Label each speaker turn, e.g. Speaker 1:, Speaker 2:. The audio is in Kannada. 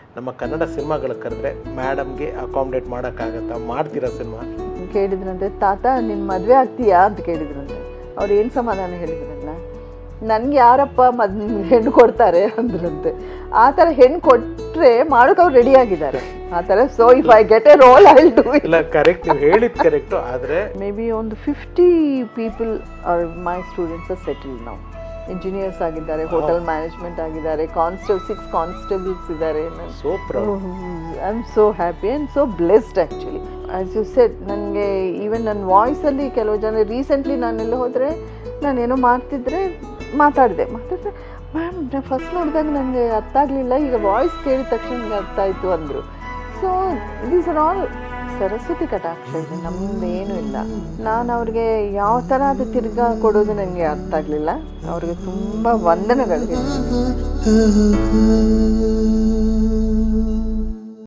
Speaker 1: ನಮ್ಮ ಕನ್ನಡ ಸಿನಿಮಾಗಳು ಕರೆದ್ರೆ ಮೇಡಮ್ಗೆ ಅಕಾಮಿಡೇಟ್ ಮಾಡೋಕ್ಕಾಗತ್ತಾ ಮಾಡ್ತೀರಾ ಸಿನಿಮಾ
Speaker 2: ಕೇಳಿದ್ರಂತೆ ತಾತ ನಿನ್ನ ಮದುವೆ ಆಗ್ತೀಯಾ ಅಂತ ಕೇಳಿದ್ರಂತೆ ಅವ್ರು ಏನು ಸಮಾಧಾನ ಹೇಳಿದ್ರಲ್ಲ ನನಗೆ ಯಾರಪ್ಪ ಮದ್ ಹೆಣ್ಣು ಕೊಡ್ತಾರೆ ಅಂದ್ರಂತೆ ಆ ಥರ ಹೆಣ್ಣು ಕೊಟ್ಟರೆ ಮಾಡೋಕೆ ಅವ್ರು ರೆಡಿ ಆಗಿದ್ದಾರೆ ಆ ಥರ so if I get a role I do it
Speaker 1: ಇಲ್ಲ ಕರೆಕ್ಟ್ ನೀವು ಹೇಳಿದ್ ಕರೆಕ್ಟು ಆದರೆ
Speaker 2: ಮೇ ಬಿ ಒಂದು fifty people are my students are settle ನಾವು ಇಂಜಿನಿಯರ್ಸ್ ಆಗಿದ್ದಾರೆ ಹೋಟೆಲ್ ಮ್ಯಾನೇಜ್ಮೆಂಟ್ ಆಗಿದ್ದಾರೆ ಕಾನ್ಸ್ಟೇಬಲ್ ಸಿಕ್ಸ್ ಕಾನ್ಸ್ಟೇಬಲ್ಸ್ ಇದ್ದಾರೆ
Speaker 1: so proud
Speaker 2: I am so happy and so blessed actually as you said ನನಗೆ ಈವನ್ ನನ್ನ ವಾಯ್ಸಲ್ಲಿ ಕೆಲವು ಜನ ರೀಸೆಂಟ್ಲಿ ನಾನೆಲ್ಲ ಹೋದರೆ ನಾನೇನೋ ಮಾಡ್ತಿದ್ರೆ ಮಾತಾಡಿದೆ ಮಾತಾಡಿದ್ರೆ ಮ್ಯಾಮ್ ನಾನು ಫಸ್ಟ್ ನೋಡಿದಾಗ ನನಗೆ ಅರ್ಥ ಆಗಲಿಲ್ಲ ಈಗ ವಾಯ್ಸ್ ಕೇಳಿದ ತಕ್ಷಣ ನನಗೆ ಅರ್ಥ ಆಯಿತು ಅಂದರು so these are all Saraswati ಕಟಾಕ್ಷ ಇದೆ ನಮ್ದು ಏನೂ ಇಲ್ಲ ನಾನು ಅವ್ರಿಗೆ ಯಾವ ಥರ ಅದು ತಿರ್ಗಾ ಕೊಡೋದು ನನಗೆ ಅರ್ಥ ಆಗಲಿಲ್ಲ ಅವ್ರಿಗೆ ತುಂಬ ವಂದನೆಗಳು ಹೇಳ್ತೀನಿ.
Speaker 3: ah, ah, ah.